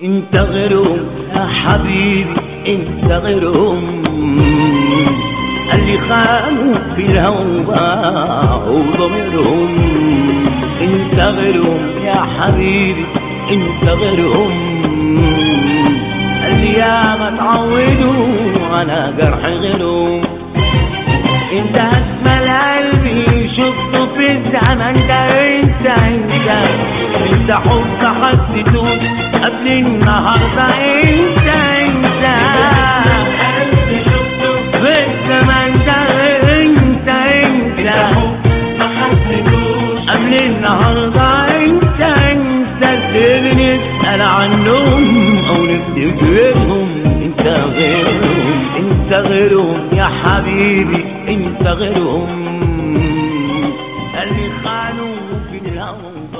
انت غيرهم يا حبيبي انت غيرهم اللي خانوا في الهوى باعوا ضميرهم انت غيرهم يا حبيبي انت غيرهم اللي ياما تعودوا على جرح غيرهم انت اسمى قلبي شفته في الزمن ده انت انت انت حب حسيته قبل النهارده انت انت في الزمن ده انت انت قبل النهارده انت انت اللي نسأل عنهم او نفتكرهم انت غيرهم انت غيرهم يا حبيبي انت غيرهم اللي خانوا في الهوى